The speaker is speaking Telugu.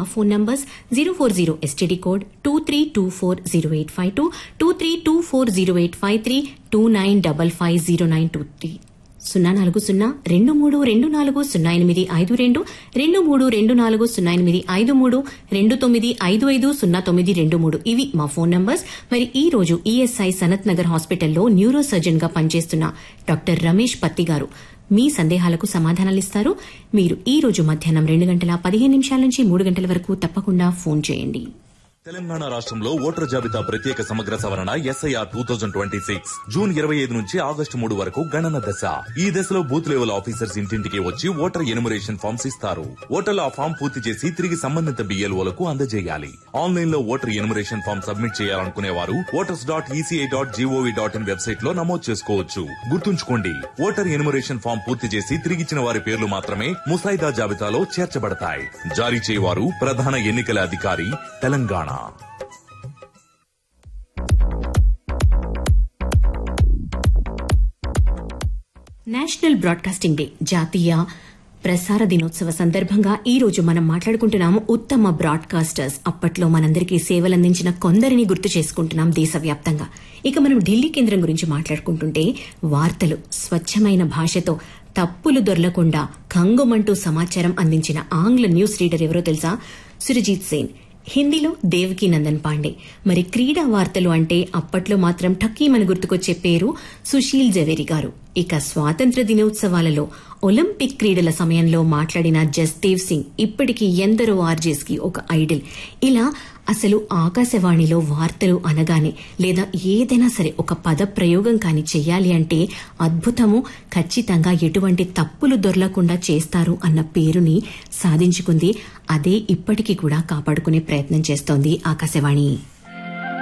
మా phone numbers zero four zero STD code two three two four zero eight five two two three two four zero eight five three two nine double five zero nine two three సున్నా నాలుగు సున్నా రెండు మూడు రెండు నాలుగు సున్నా ఎనిమిది ఐదు రెండు రెండు మూడు రెండు నాలుగు సున్నా ఎనిమిది ఐదు మూడు రెండు తొమ్మిది ఐదు ఐదు సున్నా తొమ్మిది రెండు మూడు ఇవి మా ఫోన్ నంబర్స్ మరి ఈ రోజు ఈఎస్ఐ సనత్ నగర్ హాస్పిటల్లో న్యూరో సర్జన్ గా పనిచేస్తున్న డాక్టర్ రమేష్ పత్తి గారు మీ సందేహాలకు సమాధానాలిస్తారు మీరు ఈ రోజు మధ్యాహ్నం రెండు గంటల పదిహేను నిమిషాల నుంచి మూడు గంటల వరకు తప్పకుండా ఫోన్ చేయండి తెలంగాణ రాష్ట్రంలో ఓటర్ జాబితా ప్రత్యేక సమగ్ర సవరణ SIR two thousand twenty six June ఇరవై ఐదు నుంచి ఆగస్టు మూడు వరకు గణన దశ ఈ దశలో బూత్ లెవెల్ ఆఫీసర్స్ ఇంటింటికి వచ్చి ఓటర్ ఎనుమరేషన్ ఫామ్స్ ఇస్తారు ఓటర్లు ఆ ఫామ్ పూర్తి చేసి తిరిగి సంబంధిత బిఎల్ఓలకు అందజేయాలి ఆన్లైన్ లో ఓటర్ ఎనుమరేషన్ ఫామ్ సబ్మిట్ చేయాలనుకునే వారు voters dot ECI dot GOV dot in website లో నమోదు చేసుకోవచ్చు గుర్తుంచుకోండి ఓటర్ ఎనుమరేషన్ ఫామ్ పూర్తి చేసి తిరిగిచ్చిన వారి పేర్లు మాత్రమే ముసాయిదా జాబితాలో చేర్చబడతాయి జారీ చేయవారు ప్రధాన ఎన్నికల అధికారి తెలంగాణ నేషనల్ బ్రాడ్కాస్టింగ్ డే జాతీయ ప్రసార దినోత్సవ సందర్భంగా ఈ రోజు మనం మాట్లాడుకుంటున్నాము ఉత్తమ బ్రాడ్కాస్టర్స్ అప్పట్లో మనందరికీ సేవలందించిన కొందరిని గుర్తు చేసుకుంటున్నాం దేశవ్యాప్తంగా ఇక మనం ఢిల్లీ కేంద్రం గురించి మాట్లాడుకుంటుంటే వార్తలు స్వచ్ఛమైన భాషతో తప్పులు దొర్లకుండా కంగుమంటూ సమాచారం అందించిన ఆంగ్ల న్యూస్ రీడర్ ఎవరో తెలుసా సురజిత్ సేన్ హిందీలో దేవకీ నందన్ పాండే మరి క్రీడా వార్తలు అంటే అప్పట్లో మాత్రం ఠక్కీమని గుర్తుకొచ్చే పేరు సుశీల్ జవేరి గారు ఇక స్వాతంత్ర దినోత్సవాలలో ఒలింపిక్ క్రీడల సమయంలో మాట్లాడిన జస్దేవ్ సింగ్ ఇప్పటికీ ఎందరో ఆర్జేస్ కి ఒక ఐడల్ ఇలా అసలు ఆకాశవాణిలో వార్తలు అనగానే లేదా ఏదైనా సరే ఒక పద ప్రయోగం కాని చెయ్యాలి అంటే అద్భుతము ఖచ్చితంగా ఎటువంటి తప్పులు దొరలకుండా చేస్తారు అన్న పేరుని సాధించుకుంది అదే ఇప్పటికీ కూడా కాపాడుకునే ప్రయత్నం చేస్తోంది ఆకాశవాణి